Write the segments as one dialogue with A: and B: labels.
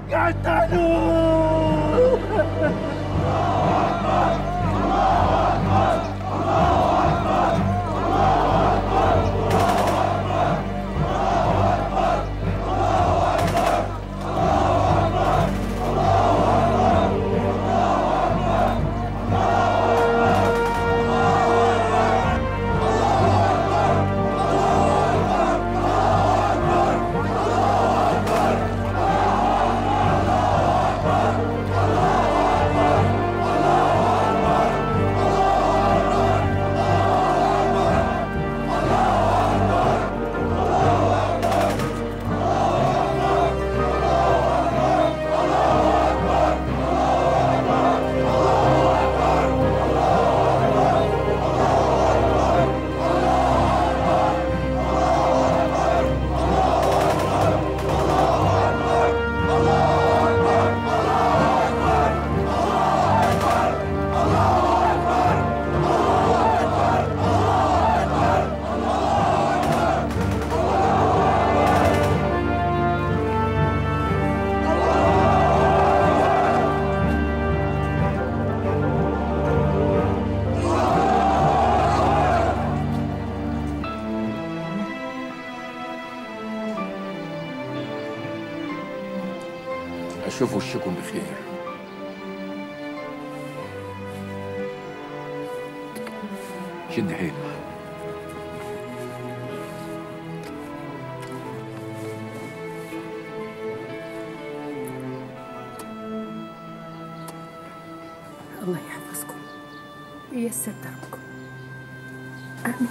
A: قتلوه
B: اشوف وشكم بخير شد حيلك
C: الله يحفظكم وييسر دربكم آمين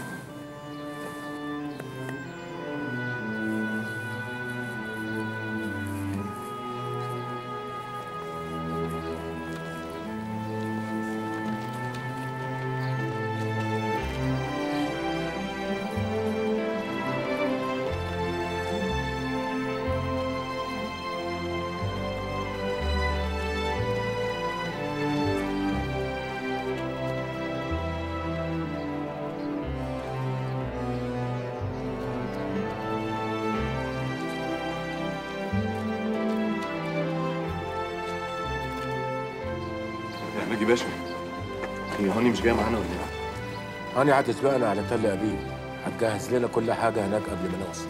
D: يا ناجي باشا هي هاني مش جايه معانا ولا ايه؟
B: هاني هتسبقنا على تل ابيب هتجهز لنا كل حاجه هناك قبل ما نوصل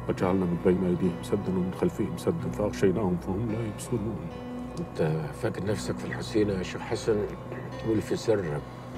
B: وجعلنا من بين أيديهم سدا ومن خلفهم سدا فأغشيناهم فهم لا يبصرون أنت فاكر نفسك في الحسينة يا شيخ حسن قول في سرك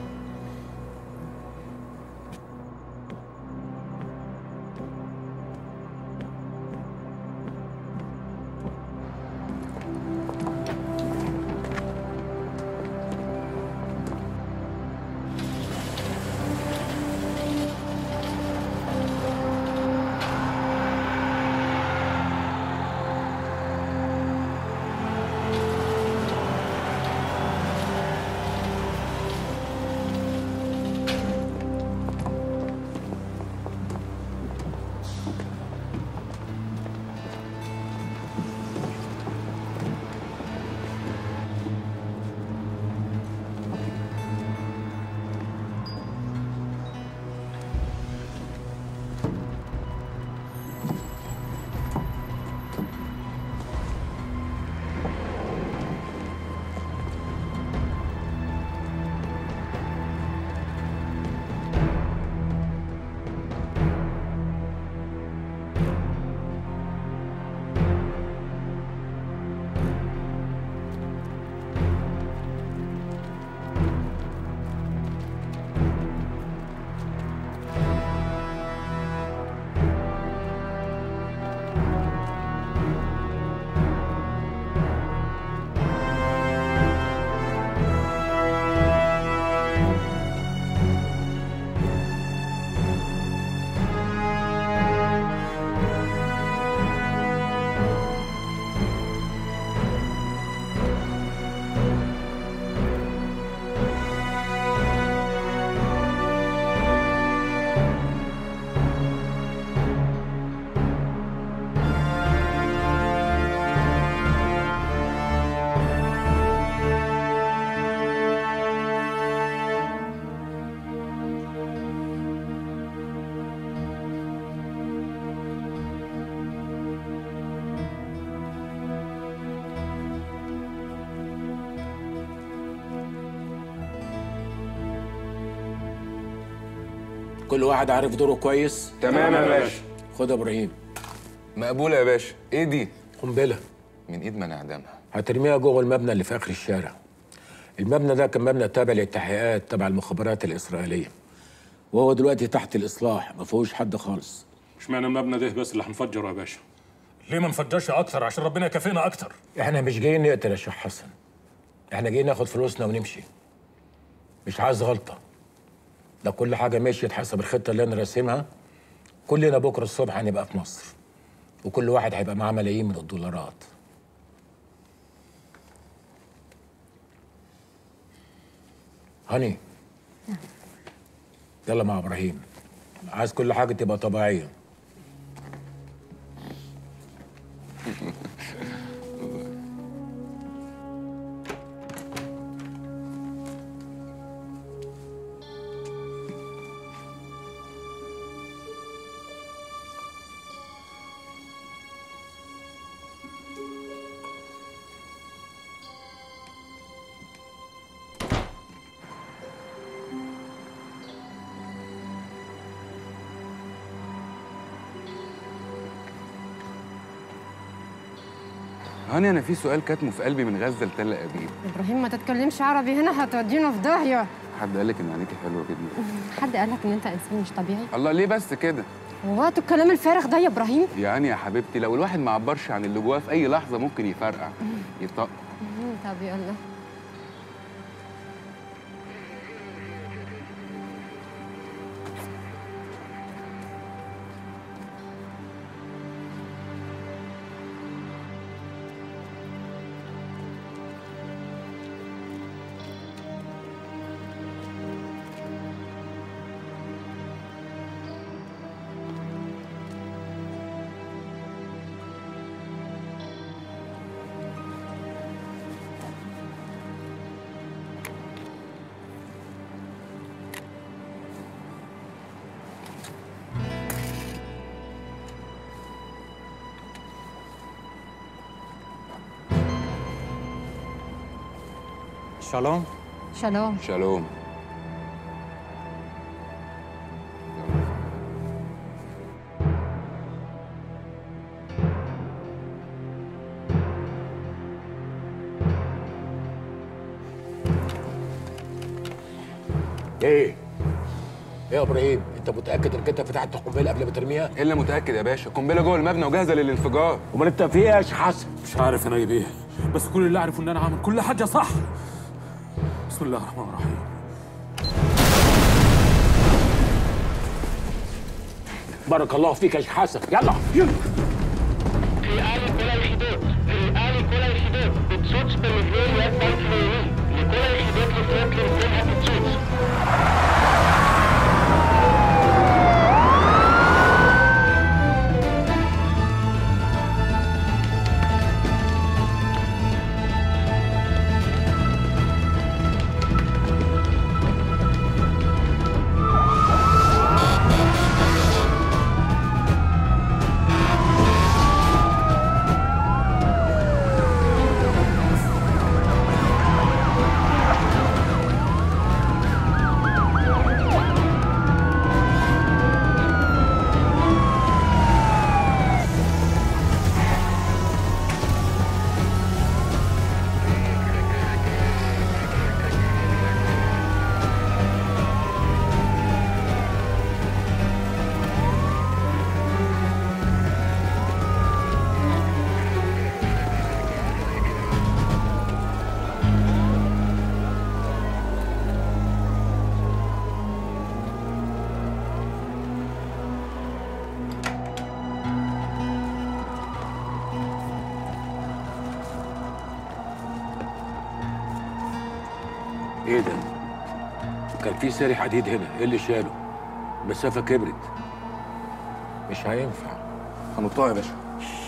B: كل واحد عارف دوره كويس
A: تمام يا باشا
B: خد يا ابراهيم
A: مقبولة يا باشا ايه دي؟
B: قنبله
A: من ايد من اعدامها
B: هترميها جوه المبنى اللي في اخر الشارع المبنى ده كان مبنى تابع للتحقيقات تبع المخابرات الاسرائيليه وهو دلوقتي تحت الاصلاح ما فيهوش حد خالص
E: اشمعنى المبنى ده بس اللي هنفجره يا باشا ليه ما نفجرش اكتر عشان ربنا يكافئنا اكتر
B: احنا مش جايين نقتل يا شيخ حسن احنا جايين ناخد فلوسنا ونمشي مش عايز غلطه لو كل حاجه مشيت حسب الخطه اللي انا راسمها كلنا بكره الصبح هنبقى في مصر وكل واحد هيبقى معاه ملايين من الدولارات هاني يلا مع ابراهيم عايز كل حاجه تبقى طبيعيه
A: هاني انا في سؤال كاتمه في قلبي من غزه لتل ابيب
F: ابراهيم ما تتكلمش عربي هنا هتودينا في داهيه
A: حد قال لك ان عينيكي حلوه جدا
F: حد قالك ان انت انسان مش طبيعي
A: الله ليه بس كده
F: وقت الكلام الفارغ ده يا ابراهيم
A: يعني يا حبيبتي لو الواحد ما عبرش عن اللي جواه في اي لحظه ممكن يفرقع يطق
F: طب يلا
G: שלום.
F: שלום
A: شالوم
B: ايه ايه يا ابراهيم انت متاكد انك انت فتحت القنبله قبل ما ترميها
A: الا متاكد يا باشا القنبله جوه المبنى وجاهزه للانفجار
B: امال انت في ايه يا شيخ حسن
E: مش عارف انا ايه بيه بس كل اللي اعرفه ان انا عامل كل حاجه صح بسم الله الرحمن الرحيم
B: بارك الله فيك يا شيخ حسن يلا يلا
G: קריאה לכל היחידות, קריאה לכל היחידות, פיצוץ במבנה יד בנק לאומי, לכל היחידות לפנות למקום הפיצוץ.
B: ايه ده كان في ساري حديد هنا ايه اللي شاله المسافه كبرت مش هينفع
D: هنطلع يا باشا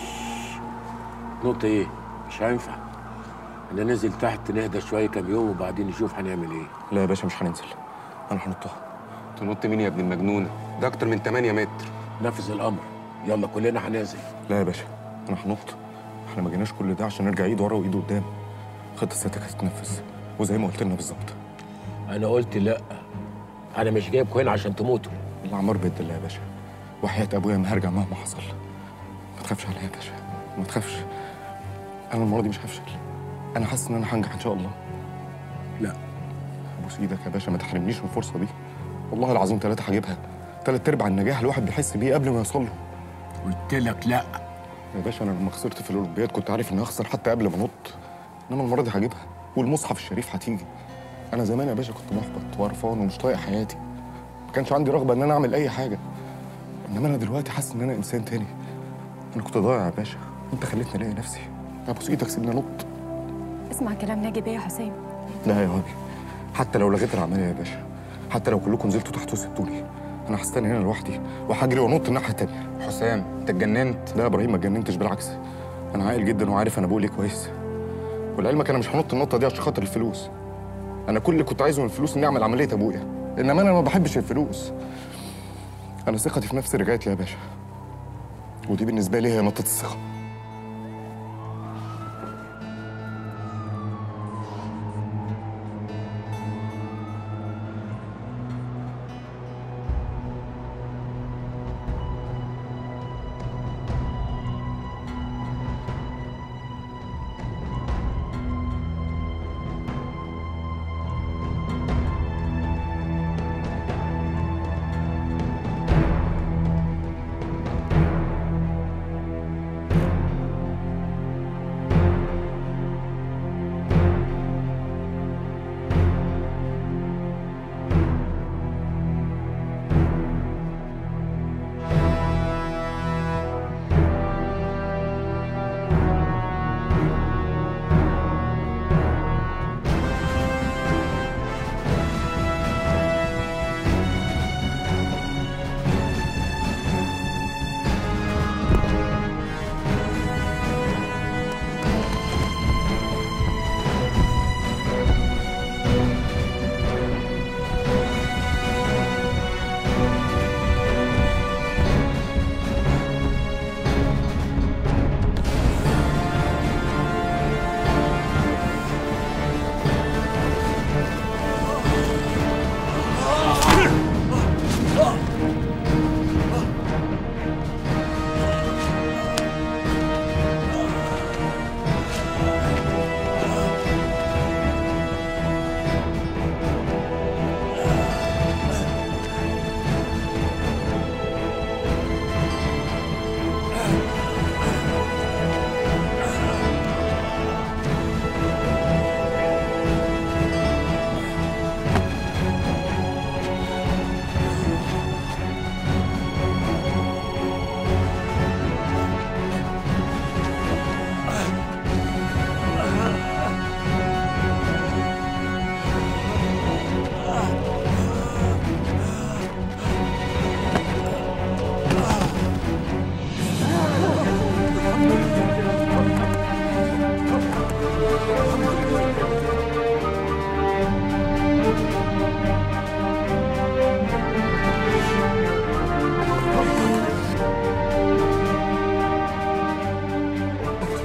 B: نقطة ايه مش هينفع انا ننزل تحت نهدى شويه كام يوم وبعدين نشوف هنعمل ايه
D: لا يا باشا مش هننزل انا هنطها
A: تنط مين يا ابن المجنونه ده اكتر من 8 متر
B: نفذ الامر يلا كلنا هننزل
D: لا يا باشا انا هنط احنا ما جيناش كل ده عشان نرجع ايد ورا وايد قدام خطه سيادتك هتتنفذ وزي ما قلت لنا بالظبط
B: انا قلت لا انا مش جايبكم هنا عشان تموتوا
D: العمار بيد الله يا باشا وحياة ابويا ما هرجع مهما حصل ما تخافش عليا يا باشا ما تخافش انا المره دي مش هفشل انا حاسس ان انا هنجح ان شاء الله
B: لا
D: ابوس ايدك يا باشا ما تحرمنيش من الفرصه دي والله العظيم ثلاثه هجيبها ثلاث ارباع النجاح الواحد بيحس بيه قبل ما يوصل له
B: قلت لك لا
D: يا باشا انا لما خسرت في الاولمبياد كنت عارف اني هخسر حتى قبل ما انط انما المره دي هجيبها والمصحف الشريف هتيجي انا زمان يا باشا كنت محبط وقرفان ومش طايق حياتي ما كانش عندي رغبه ان انا اعمل اي حاجه انما انا دلوقتي حاسس ان انا انسان تاني انا كنت ضايع يا باشا وانت خليتني الاقي نفسي ابوس ايدك سيبني انط
C: اسمع كلام ناجي بيه يا حسام
D: لا يا هادي حتى لو لغيت العمليه يا باشا حتى لو كلكم نزلتوا تحت وسبتوني انا هستنى هنا لوحدي وهجري وانط الناحيه التانيه
A: حسام انت اتجننت
D: لا يا ابراهيم ما اتجننتش بالعكس انا عاقل جدا وعارف انا بقول ايه كويس ولعلمك انا مش هنط النطه دي عشان خاطر الفلوس انا كل اللي كنت عايزه من الفلوس اني اعمل عمليه ابويا انما انا ما بحبش الفلوس انا ثقتي في نفسي رجعت لي يا باشا ودي بالنسبه لي هي نقطه الثقه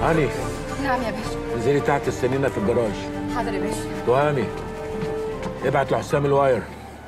B: هاني
C: نعم يا باشا
B: انزلي تحت استنينا في الجراج
C: حاضر يا باشا
B: تهامي ابعت لحسام الواير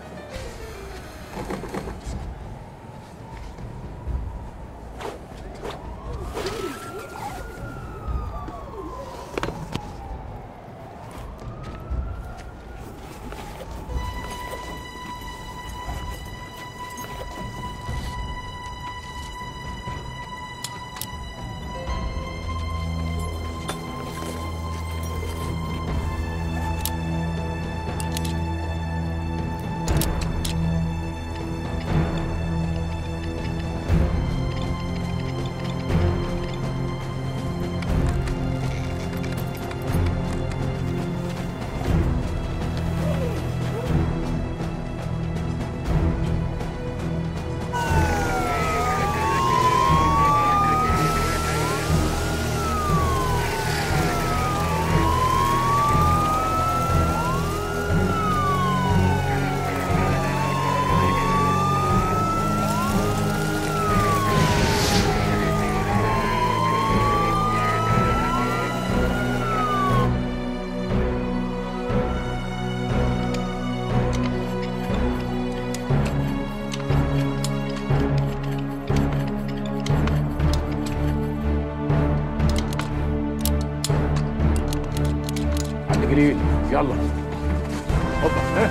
B: عند جليل يلا هوبا ها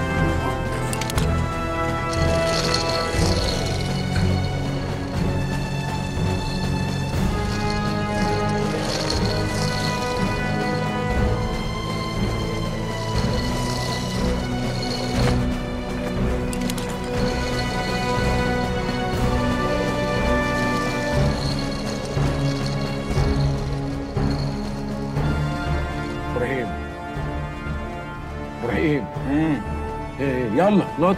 B: ابراهيم ابراهيم ايه يلا نط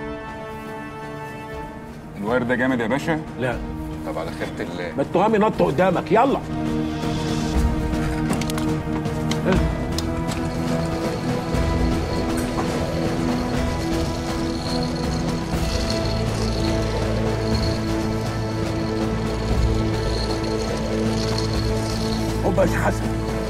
A: الواير ده جامد يا باشا
B: لا
A: طب على خيرة الله
B: ما التهامي نط قدامك يلا هوبا يا شيخ حسن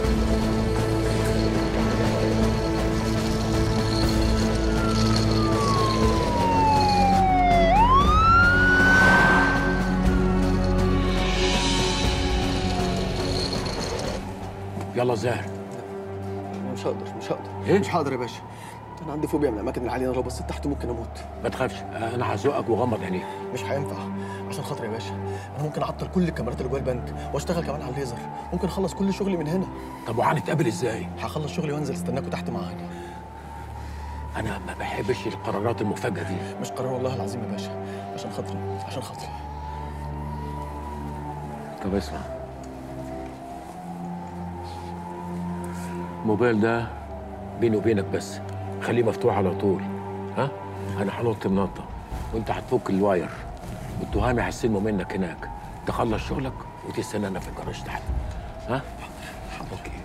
B: يلا زاهر
H: مش هقدر مش هقدر
B: إيه؟
H: مش هقدر يا باشا انا عندي فوبيا من الاماكن العاليه انا لو بصيت تحت ممكن اموت
B: ما تخافش انا هزقك وغمض عينيك
H: مش هينفع عشان خاطر يا باشا انا ممكن اعطل كل الكاميرات اللي جوه البنك واشتغل كمان على الليزر ممكن اخلص كل شغلي من هنا
B: طب وهنتقابل ازاي
H: هخلص شغلي وانزل استناكوا تحت مع هاني
B: انا ما بحبش القرارات المفاجئه دي
H: مش قرار والله العظيم يا باشا عشان خاطري عشان خاطري
B: طب اسمع الموبايل ده بيني وبينك بس خليه مفتوح على طول ها انا هنط منطه وانت هتفك الواير والتهامي هيستلموا منك هناك تخلص شغلك وتستنانا في الجراج تحت ها اوكي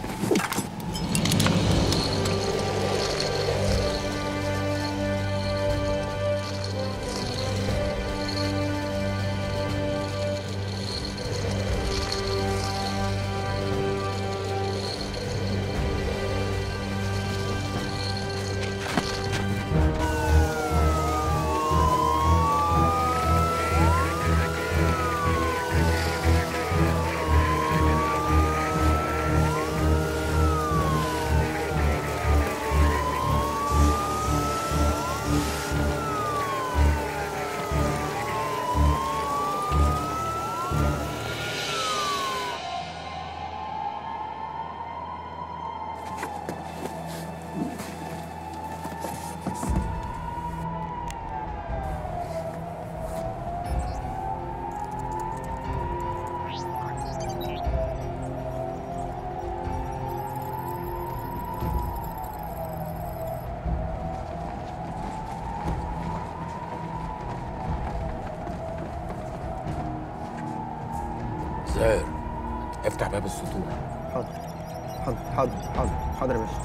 B: زاهر افتح باب السطوح
H: حاضر حاضر حاضر حاضر حاضر يا باشا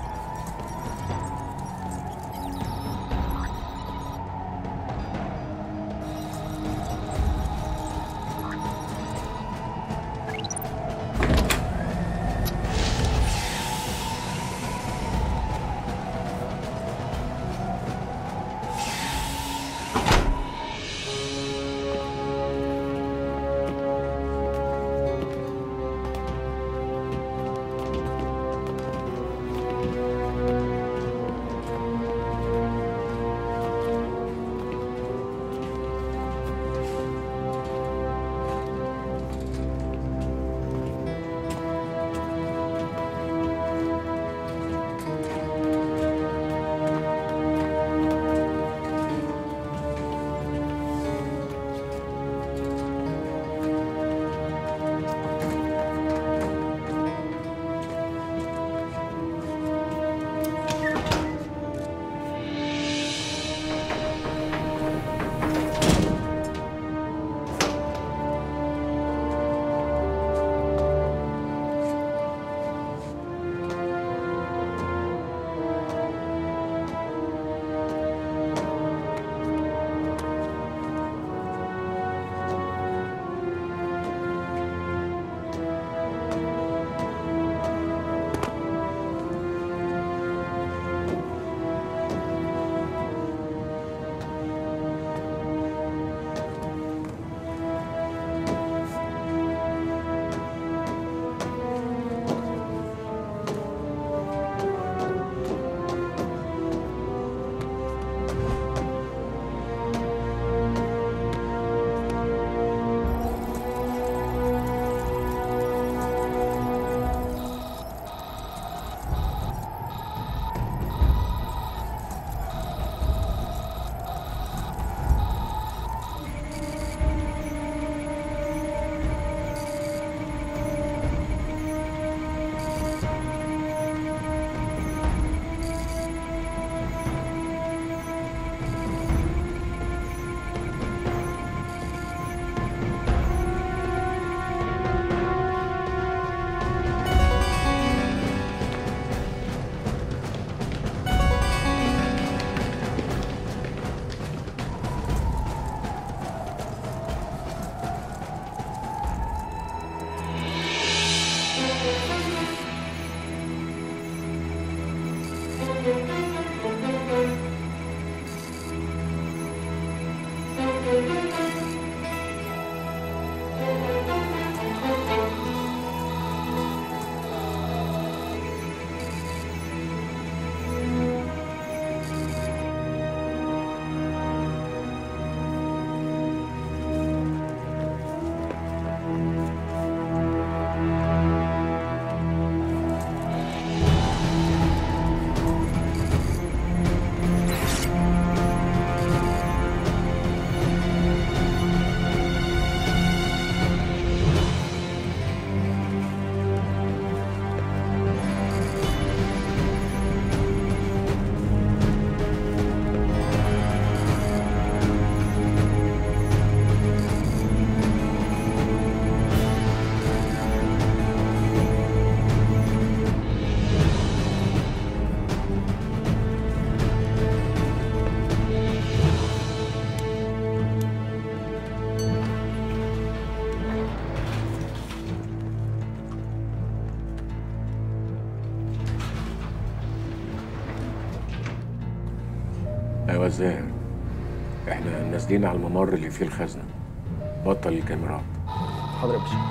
B: ايوه زاهر احنا نازلين على الممر اللي فيه الخزنه بطل الكاميرات
H: حاضر يا باشا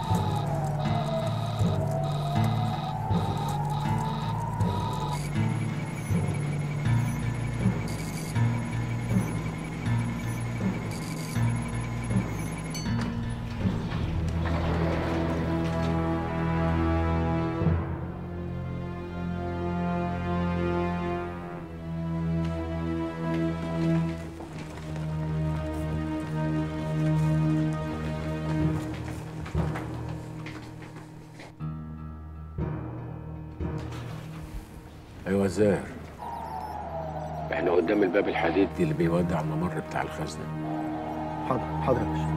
B: ايوه زاهر احنا قدام الباب الحديدي اللي بيودي على الممر بتاع الخزنه
H: حاضر حاضر يا باشا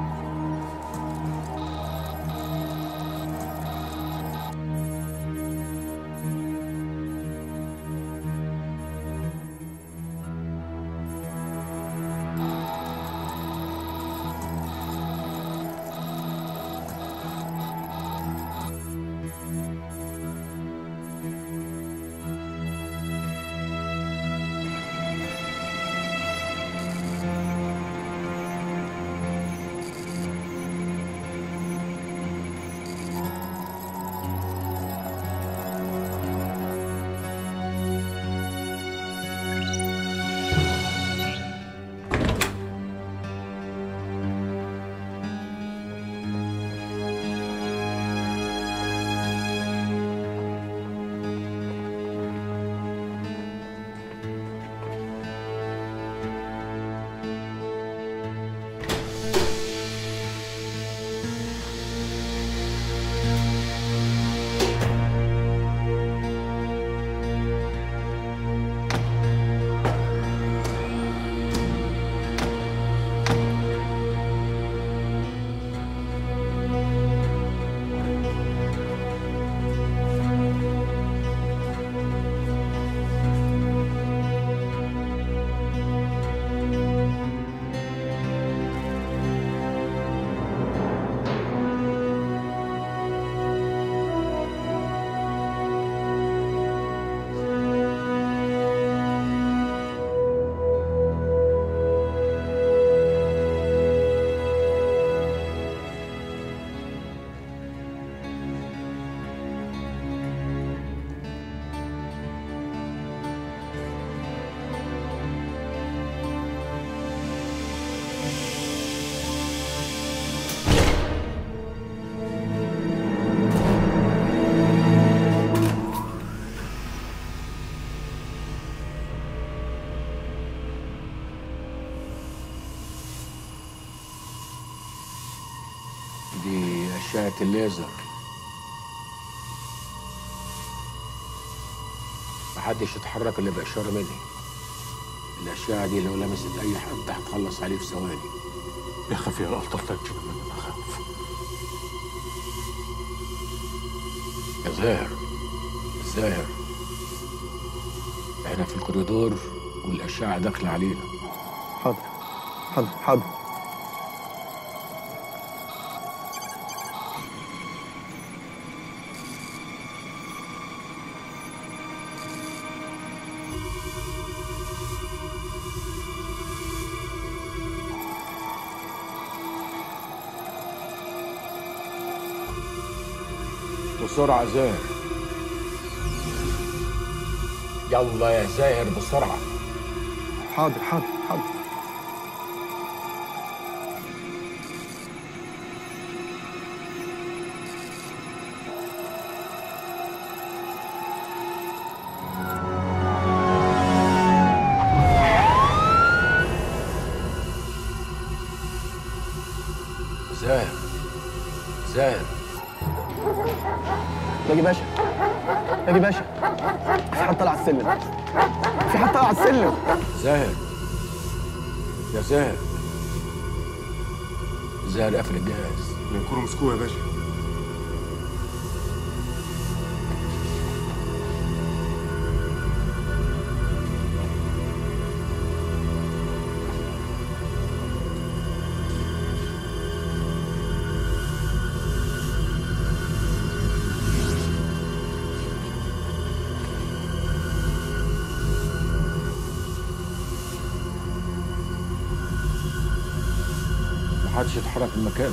B: دي اشعه الليزر محدش يتحرك الا باشاره مني الاشعه دي لو لمست اي حد هتخلص عليه في ثواني
E: يا خفي يا الطف لا تجيب مني اخاف
B: يا زاهر زاهر احنا في الكوريدور والاشعه داخله علينا
H: حاضر حاضر حاضر
B: بسرعه زاهر يلا يا زاهر بسرعه
H: حاضر حاضر حاضر
B: زاهر زاهر
H: باجي باشا باجي باشا في حد طالع على السلم في حد طالع على السلم
B: زاهر يا زاهر زاهر قفل الجهاز
D: ينكروا مسكوه يا باشا
B: محدش يتحرك من مكانه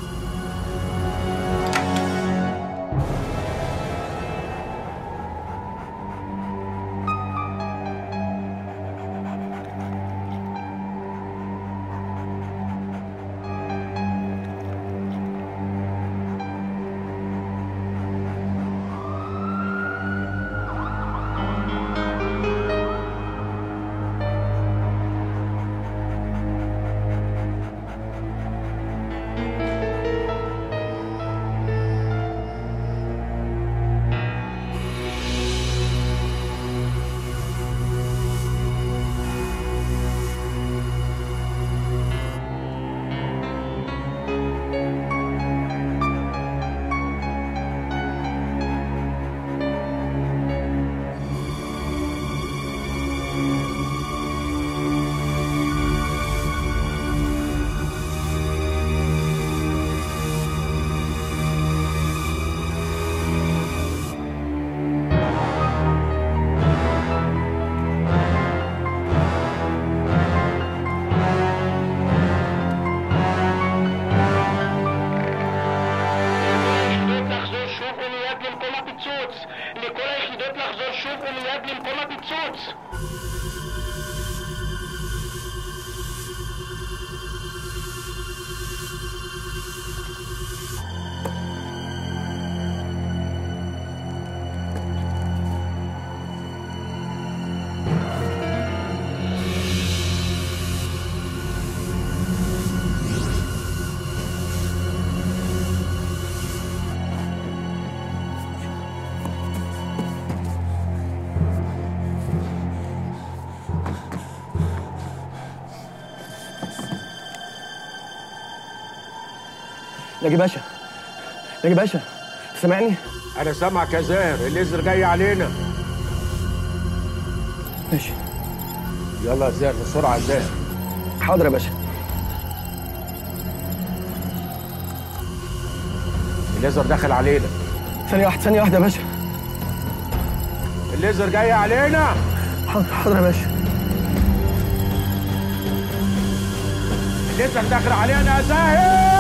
G: היחידות לחזור שוב ומיד למקום הפיצוץ! לכל היחידות לחזור שוב ומיד למקום הפיצוץ!
H: ناجي باشا ناجي باشا سامعني
B: انا سامعك يا زاهر الليزر جاي علينا
H: ماشي
B: يلا يا زاهر بسرعه يا زاهر
H: حاضر يا باشا
B: الليزر داخل علينا
H: ثانية واحدة ثانية واحدة يا باشا
B: الليزر جاي علينا
H: حاضر حاضر يا باشا
B: الليزر داخل علينا يا زاهر